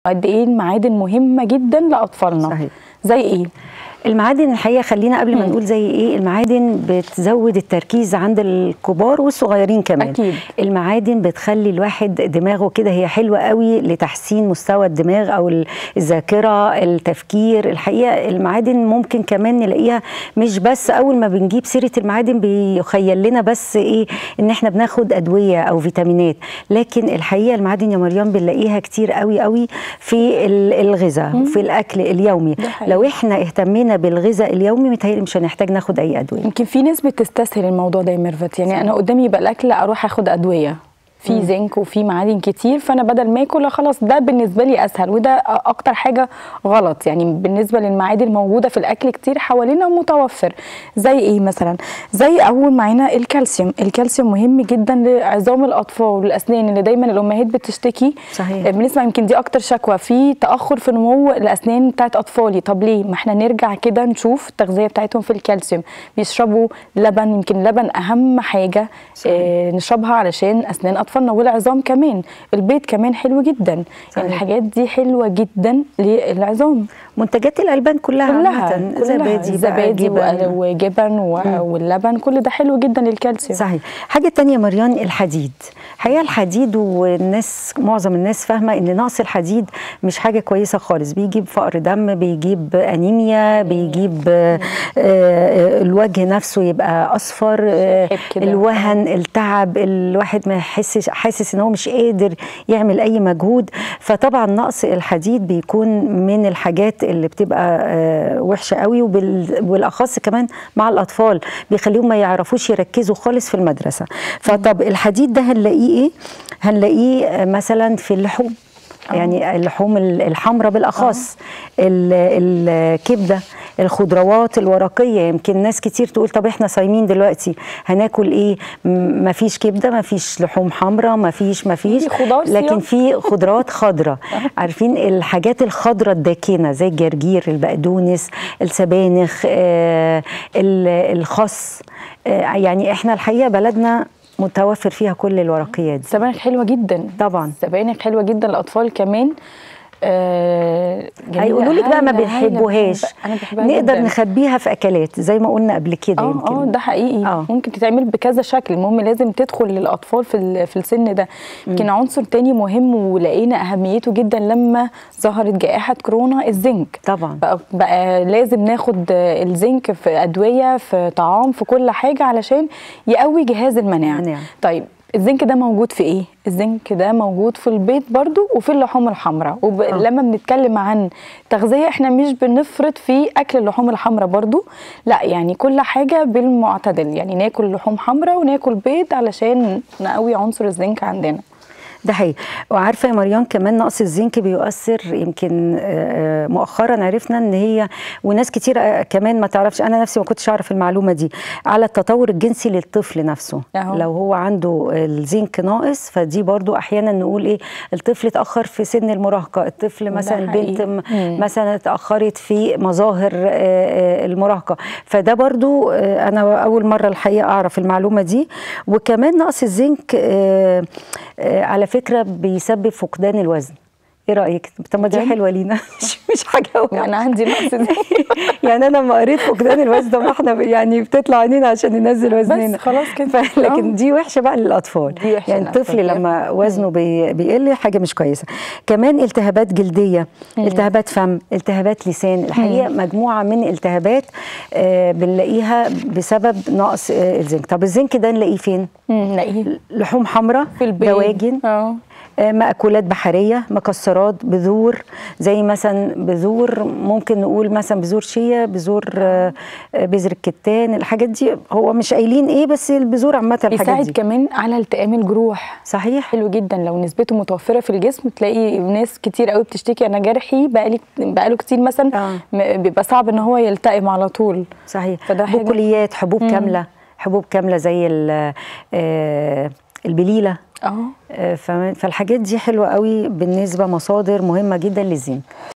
قد ايه المعادن مهمه جدا لاطفالنا صحيح. زي ايه المعادن الحقيقه خلينا قبل ما نقول زي ايه المعادن بتزود التركيز عند الكبار والصغيرين كمان أكيد. المعادن بتخلي الواحد دماغه كده هي حلوه قوي لتحسين مستوى الدماغ او ال- الذاكره التفكير الحقيقه المعادن ممكن كمان نلاقيها مش بس اول ما بنجيب سيره المعادن بيخيل لنا بس ايه ان احنا بناخد ادويه او فيتامينات لكن الحقيقه المعادن يا مريم بنلاقيها كتير قوي قوي في ال- الغذاء في الاكل اليومي ده حقيقي. لو احنا اهتمينا بالغذاء اليومي متهيألي مش هنحتاج ناخد اي ادويه يمكن في ناس بتستسهل الموضوع ده يا ميرفت يعني انا قدامي يبقى الاكل اروح اخد ادويه في زنك وفي معادن كتير فانا بدل ما اكل خلاص ده بالنسبه لي اسهل وده اكتر حاجه غلط يعني بالنسبه للمعادن الموجوده في الاكل كتير حوالينا ومتوفر زي ايه مثلا زي اول معانا الكالسيوم الكالسيوم مهم جدا لعظام الاطفال والاسنان اللي دايما الامهات بتشتكي صحيح. بنسمع يمكن دي اكتر شكوى في تاخر في نمو الاسنان بتاعت اطفالي طب ليه ما احنا نرجع كده نشوف التغذيه بتاعتهم في الكالسيوم بيشربوا لبن يمكن لبن اهم حاجه آه نشربها علشان اسنان اطفالنا والعظام كمان البيض كمان حلو جدا صحيح. يعني الحاجات دي حلوه جدا للعظام منتجات الالبان كلها, كلها عامة. كلها زبادي بقى، زبادي جبن. وجبن و- واللبن كل ده حلو جدا للكالسيوم صحيح حاجة تانية مريان الحديد حقيقة الحديد والناس معظم الناس فاهمة ان نقص الحديد مش حاجة كويسة خالص بيجيب فقر دم بيجيب انيميا بيجيب آه، آه، الوجه نفسه يبقى اصفر آه، شاحب كده. الوهن التعب الواحد ما يحسش حاسس ان هو مش قادر يعمل اي مجهود فطبعا نقص الحديد بيكون من الحاجات اللي بتبقى آه، وحشه قوي وبال- وبالاخص كمان مع الاطفال بيخليهم ما يعرفوش يركزوا خالص في المدرسه فطب الحديد ده هنلاقيه ايه هنلاقيه آه، مثلا في اللحوم يعني اللحوم ال- الحمراء بالاخص ال- الكبده الخضروات الورقيه يمكن ناس كتير تقول طب احنا صايمين دلوقتي هناكل ايه م- مفيش كبده مفيش لحوم حمراء مفيش مفيش في خضار لكن صيام. في خضروات خضراء عارفين الحاجات الخضراء الداكنه زي الجرجير البقدونس السبانخ آه، ال- الخس آه، يعني احنا الحقيقه بلدنا متوفر فيها كل الورقيات دي السبانخ حلوه جدا طبعا السبانخ حلوه جدا للاطفال كمان آه جميلة. هيقولوا لك بقى ما هايلة، هايلة. بنحبوهاش انا بحبها نقدر جداً. نخبيها في اكلات زي ما قلنا قبل كده اه يمكن اه ده حقيقي آه. ممكن تتعمل بكذا شكل المهم لازم تدخل للاطفال في ال- في السن ده يمكن عنصر تاني مهم ولقينا اهميته جدا لما ظهرت جائحه كورونا الزنك طبعا بقى, بقى لازم ناخد الزنك في ادويه في طعام في كل حاجه علشان يقوي جهاز المناعه المناعة. طيب الزنك ده موجود في ايه الزنك ده موجود في البيض برضو وفي اللحوم الحمراء ولما بنتكلم عن تغذيه احنا مش بنفرط في اكل اللحوم الحمراء برضو لا يعني كل حاجه بالمعتدل يعني ناكل لحوم حمراء وناكل بيض علشان نقوي عنصر الزنك عندنا ده حقيقي وعارفه يا مريان كمان نقص الزنك بيؤثر يمكن آه، مؤخرا عرفنا ان هي وناس كتير آه، كمان ما تعرفش انا نفسي ما كنتش اعرف المعلومه دي على التطور الجنسي للطفل نفسه أهو. لو هو عنده الزنك ناقص فدي برضو احيانا نقول ايه الطفل اتاخر في سن المراهقه الطفل مثلا البنت حقيقي. م- مم. مثلا اتاخرت في مظاهر آه، آه، المراهقه فده برضو آه، انا اول مره الحقيقه اعرف المعلومه دي وكمان نقص الزنك آه، آه، على فكره بيسبب فقدان الوزن ايه رايك طب ما دي بجد؟ حلوه لينا مش مش حاجه وحشة. وانا عندي نقص زنك يعني انا لما قريت فقدان الوزن ده ما احنا ب- يعني بتطلع عينينا عشان ننزل وزننا بس خلاص كده ف- لكن آه. دي وحشه بقى للاطفال دي وحشة يعني الطفل للأطفال. لما وزنه بي بيقل حاجه مش كويسه كمان التهابات جلديه التهابات فم التهابات لسان الحقيقه مجموعه من التهابات آه بنلاقيها بسبب نقص آه الزنك طب الزنك ده نلاقيه فين مم، نلاقيه لحوم حمراء في البيض دواجن اه آه، مأكولات بحرية مكسرات بذور زي مثلا بذور ممكن نقول مثلا بذور شيا بذور آه، آه، بذر الكتان الحاجات دي هو مش قايلين ايه بس البذور عامة الحاجات يساعد دي كمان على التئام الجروح صحيح حلو جدا لو نسبته متوفره في الجسم تلاقي ناس كتير قوي بتشتكي انا جرحي بقالي بقاله كتير مثلا آه. م- بيبقى صعب ان هو يلتئم على طول صحيح فده حاجة- بقوليات حبوب كاملة حبوب كاملة زي ال- آه، البليلة اه آه، فم- فالحاجات دي حلوة قوي بالنسبة مصادر مهمة جدا للزين